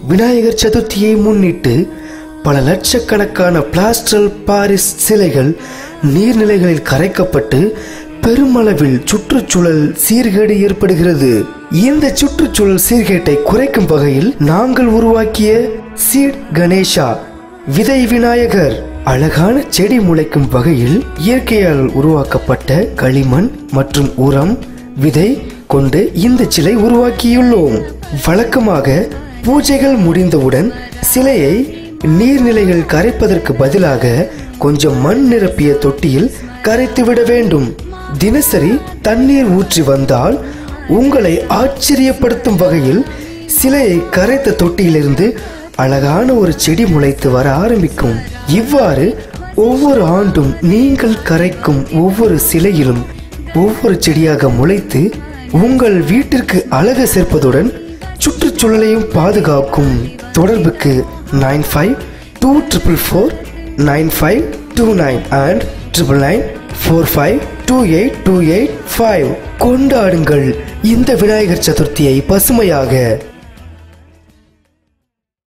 விநாயகர் சதுர்த்தியை முன்னிட்டு பல லட்சக்கணக்கான பிளாஸ்டல் பாரிஸ் சிலைகள் நீர்நிலைகளில் கரைக்கப்பட்டு பெருமளவில் சுற்றுச்சூழல் சீர்கேடு ஏற்படுகிறது இந்த சுற்றுச்சூழல் சீர்கேட்டை குறைக்கும் வகையில் நாங்கள் உருவாக்கிய சீட் கணேஷா விதை விநாயகர் அழகான செடி முளைக்கும் வகையில் இயற்கையால் உருவாக்கப்பட்ட களிமண் மற்றும் உரம் விதை கொண்டு இந்த சிலை உருவாக்கியுள்ளோம் வழக்கமாக பூஜைகள் முடிந்தவுடன் சிலையை நீர்நிலைகள் கரைப்பதற்கு பதிலாக கொஞ்சம் மண் நிரப்பிய தொட்டியில் கரைத்துவிட வேண்டும் தினசரி தண்ணீர் ஊற்றி வந்தால் உங்களை ஆச்சரியப்படுத்தும் வகையில் சிலையை கரைத்த தொட்டியிலிருந்து அழகான ஒரு செடி முளைத்து வர ஆரம்பிக்கும் இவ்வாறு ஒவ்வொரு ஆண்டும் நீங்கள் கரைக்கும் ஒவ்வொரு சிலையிலும் ஒவ்வொரு செடியாக முளைத்து உங்கள் வீட்டிற்கு அழகு சேர்ப்பதுடன் சுற்றுச்சூழலையும் பாதுகாக்கும் தொடர்புக்கு nine five two triple four nine five two nine and triple nine four five two eight two eight five கொண்டாடுங்கள் இந்த விநாயகர் சதுர்த்தியை பசுமையாக